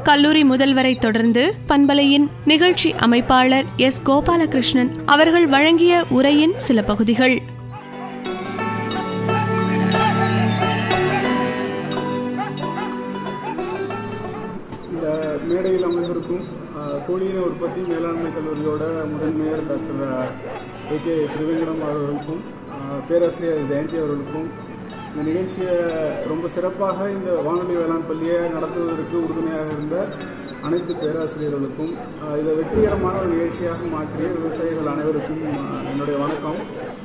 கல்லூரி முதல்வரை தொடர்ந்து பண்பலையின் நிகழ்ச்சி அமைப்பாளர் எஸ் கோபாலகிருஷ்ணன் அவர்கள் வழங்கிய உரையின் சில பகுதிகள் இந்த மேடையில் அமைந்திருக்கும் அஹ், கோழியின உற்பத்தி மேலாண்மை கல்லூரியோட முதன்மையர் டாக்டர் ஏ கே திருவேங்கடம் அவர்களுக்கும் அஹ், பேராசிரியர் ஜெயந்தி அவர்களுக்கும் இந்த நிகழ்ச்சியை ரொம்ப சிறப்பாக இந்த வானொலி வேளாண் பள்ளியை நடத்துவதற்கு உறுதுணையாக இருந்த அனைத்து பேராசிரியர்களுக்கும் அஹ், இதை வெற்றிகரமான ஒரு நிகழ்ச்சியாக மாற்றிய விவசாயிகள் அனைவருக்கும் அஹ், என்னுடைய வணக்கம்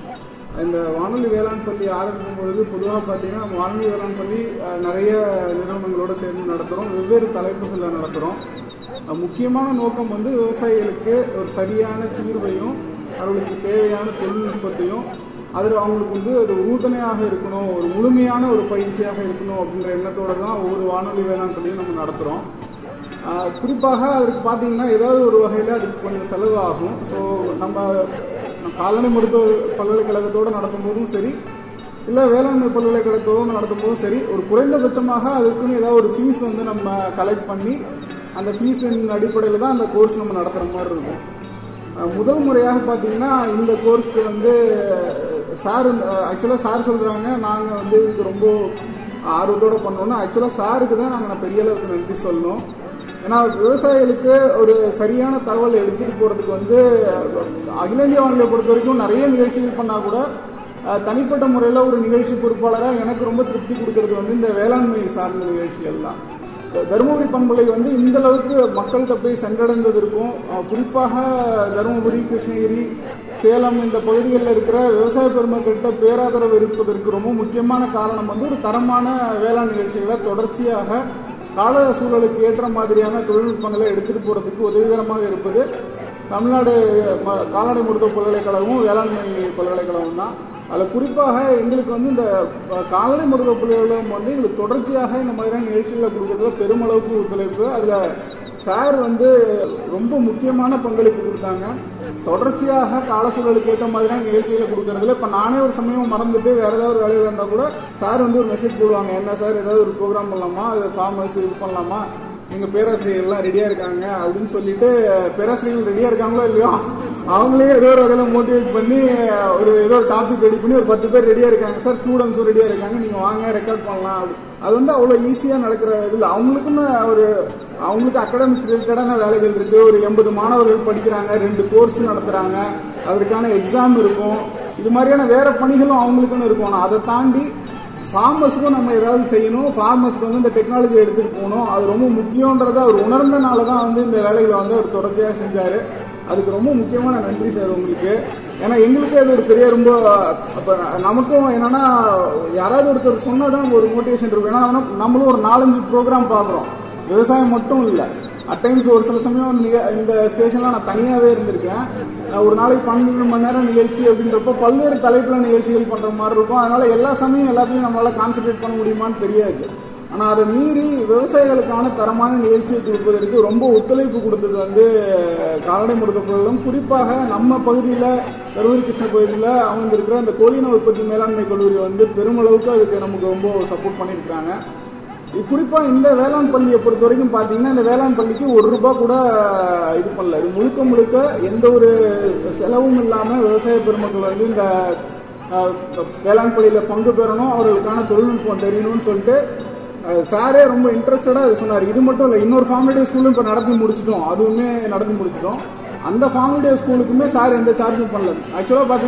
இந்த வானொலி வேளாண் பள்ளி ஆரம்பிக்கும் பொழுது பொதுவாக பார்த்தீங்கன்னா நம்ம வானொலி வேளாண் பள்ளி அஹ், நிறைய நிறுவனங்களோட சேர்ந்து நடத்துகிறோம் வெவ்வேறு தலைப்புகளில் நடத்துகிறோம் அஹ், முக்கியமான நோக்கம் வந்து விவசாயிகளுக்கு ஒரு சரியான தீர்வையும் அவர்களுக்கு தேவையான தொழில்நுட்பத்தையும் அதில் அவங்களுக்கு வந்து அது உறுதுணையாக இருக்கணும் ஒரு முழுமையான ஒரு பயிற்சியாக இருக்கணும் அப்படின்ற எண்ணத்தோட தான் ஒவ்வொரு வானொலி வேளாண் பள்ளியும் நம்ம நடத்துகிறோம் ஆஹ் குறிப்பாக அதுக்கு பார்த்தீங்கன்னா ஏதாவது ஒரு வகையில் அதுக்கு கொஞ்சம் செலவு ஆகும் ஸோ நம்ம கால்நடை மருத்துவ பல்கலைக்கழகத்தோடு நடத்தும் போதும் சரி இல்லை வேளாண்மை பல்கலைக்கழகத்தோடு நடத்தும் போதும் சரி ஒரு குறைந்தபட்சமாக அதுக்குன்னு ஏதாவது ஒரு ஃபீஸ் வந்து நம்ம கலெக்ட் பண்ணி அந்த ஃபீஸின் அடிப்படையில் தான் அந்த கோர்ஸ் நம்ம நடத்துகிற மாதிரி இருக்கும் அஹ் முதல் முறையாக பார்த்தீங்கன்னா இந்த கோர்ஸ்க்கு வந்து சார் ஆக்சுவலாக சார் சொல்கிறாங்க நாங்கள் வந்து இது ரொம்ப ஆர்வத்தோட பண்ணோம்னா ஆக்சுவலாக சாருக்கு தான் நாங்கள் பெரிய அளவுக்கு நன்றி சொல்லணும் ஏன்னா விவசாயிகளுக்கு ஒரு சரியான தகவல் எடுத்துட்டு போறதுக்கு வந்து அகில இந்திய வானிலை பொறுத்த வரைக்கும் நிறைய நிகழ்ச்சிகள் பண்ணா கூட அஹ், தனிப்பட்ட முறையில் ஒரு நிகழ்ச்சி பொறுப்பாளராக எனக்கு ரொம்ப திருப்தி கொடுக்கறது வந்து இந்த வேளாண்மை சார்ந்த நிகழ்ச்சிகள் தான் தருமபுரி பண்பலை வந்து இந்த அளவுக்கு மக்கள்கிட்ட போய் சென்றடைந்ததற்கும் அஹ், குறிப்பாக தருமபுரி கிருஷ்ணகிரி சேலம் இந்த பகுதிகளில் இருக்கிற விவசாய பெருமக்கள்கிட்ட பேராதரவு இருப்பதற்கு ரொம்ப முக்கியமான காரணம் வந்து ஒரு தரமான வேளாண் நிகழ்ச்சிகளை தொடர்ச்சியாக கால சூழலுக்கு ஏற்ற மாதிரியான தொழில்நுட்பங்களை எடுத்துட்டு போறதுக்கு உதவிகரமாக இருப்பது தமிழ்நாடு ம- கால்நடை மருத்துவ பல்கலைக்கழகமும் வேளாண்மை பல்கலைக்கழகம் தான் அதில் குறிப்பாக எங்களுக்கு வந்து இந்த அஹ், கால்நடை மருத்துவ பல்கலைக்கழகம் வந்து எங்களுக்கு தொடர்ச்சியாக இந்த மாதிரியான நிகழ்ச்சிகளை கொடுக்கறதுல பெருமளவுக்கு ஒத்துழைப்பு அதில் சார் வந்து ரொம்ப முக்கியமான பங்களிப்பு கொடுத்தாங்க தொடர்ச்சியாக கால சூழலுக்கு ஏற்ற மாதிரியான நிகழ்ச்சிகளை கொடுக்கறதுல இப்போ நானே ஒரு சமயம் மறந்துட்டு வேற ஏதாவது ஒரு வேலையில் இருந்தால் கூட சார் வந்து ஒரு மெசேஜ் போடுவாங்க என்ன சார் ஏதாவது ஒரு ப்ரோக்ராம் பண்ணலாமா அது ஃபார்மர்ஸ் இது பண்ணலாமா எங்க பேராசிரியர்கள்லாம் ரெடியா இருக்காங்க அப்படின்னு சொல்லிட்டு பேராசிரியர்கள் ரெடியா இருக்காங்களோ இல்லையோ அவங்களே ஏதோ ஒரு வகையில மோட்டிவேட் பண்ணி ஒரு ஏதோ ஒரு டாபிக் ரெடி பண்ணி ஒரு பத்து பேர் ரெடியா இருக்காங்க சார் ஸ்டூடெண்ட்ஸும் ரெடியா இருக்காங்க நீங்க வாங்க ரெக்கார்ட் பண்ணலாம் அப்படி. அது வந்து அவ்வளவு ஈஸியா நடக்கிற இதுல அவங்களுக்குன்னு ஒரு அவங்களுக்கு அகாடமிக்ஸ் ரிலேட்டடான வேலைகள் இருக்கு ஒரு எண்பது மாணவர்கள் படிக்கிறாங்க ரெண்டு கோர்ஸ் நடத்துறாங்க அதற்கான எக்ஸாம் இருக்கும் இது மாதிரியான வேற பணிகளும் அவங்களுக்குன்னு இருக்கும் ஆனா அதை தாண்டி ஃபார்மர்ஸ்க்கும் நம்ம ஏதாவது செய்யணும் ஃபார்மர்ஸ்க்கு வந்து இந்த டெக்னாலஜி எடுத்துட்டு போகணும் அது ரொம்ப முக்கியன்றதை அவர் உணர்ந்தனால தான் வந்து இந்த வேலைகளை வந்து அவர் தொடர்ச்சியாக செஞ்சாரு அதுக்கு ரொம்ப முக்கியமான நன்றி சார் உங்களுக்கு ஏன்னா எங்களுக்கே அது ஒரு பெரிய ரொம்ப அப்ப நமக்கும் என்னன்னா யாராவது ஒருத்தர் சொன்னாதான் ஒரு மோட்டிவேஷன் இருக்கும் ஏன்னா நம்ம- நம்மளும் ஒரு நாலஞ்சு ப்ரோக்ராம் பார்க்குறோம் விவசாயம் மட்டும் இல்லை அட் டைம்ஸ் ஒரு சில சமயம் நிக- இந்த ஸ்டேஷன்ல நான் தனியாவே இருந்திருக்கேன் நான் ஒரு நாளைக்கு பன்னெண்டு மணி நேரம் நிகழ்ச்சி அப்படின்றப்ப பல்வேறு தலைப்புல நிகழ்ச்சிகள் பண்ற மாதிரி இருக்கும் அதனால எல்லா சமயம் எல்லாத்தையும் நம்மளால கான்சென்ட்ரேட் பண்ண முடியுமான்னு தெரியாது ஆனா அதை மீறி விவசாயிகளுக்கான தரமான நிகழ்ச்சியை கொடுப்பதற்கு ரொம்ப ஒத்துழைப்பு கொடுத்தது வந்து கால்நடை மருத்துவர்களும் குறிப்பாக நம்ம பகுதியில கரூரி கிருஷ்ண பகுதியில் அமைந்திருக்கிற இந்த கோழின உற்பத்தி மேலாண்மை கல்லூரி வந்து பெருமளவுக்கு அதுக்கு நமக்கு ரொம்ப சப்போர்ட் பண்ணியிருக்காங்க இது குறிப்பா இந்த வேளாண் பள்ளியை பொறுத்த வரைக்கும் பாத்தீங்கன்னா இந்த வேளாண் பள்ளிக்கு ஒரு ரூபாய் கூட இது பண்ணல இது முழுக்க முழுக்க எந்த ஒரு செலவும் இல்லாம விவசாய பெருமக்கள் வந்து இந்த அஹ், வேளாண் பள்ளியில பங்கு பெறணும் அவர்களுக்கான தொழில்நுட்பம் தெரியணும்னு சொல்லிட்டு அஹ், சாரே ரொம்ப இன்ட்ரெஸ்டடா இது சொன்னார் இது மட்டும் இல்ல இன்னொரு ஃபார்மேட்டிவ் ஸ்கூலும் இப்ப நடத்தி முடிச்சிட்டோம் அதுவுமே நடத்தி முடிச்சிட்டோம் அந்த ஃபார்மேட்டிவ் ஸ்கூலுக்குமே சார் எந்த சார்ஜும் பண்ணல ஆக்சுவலா பாத்தீங்கன்னா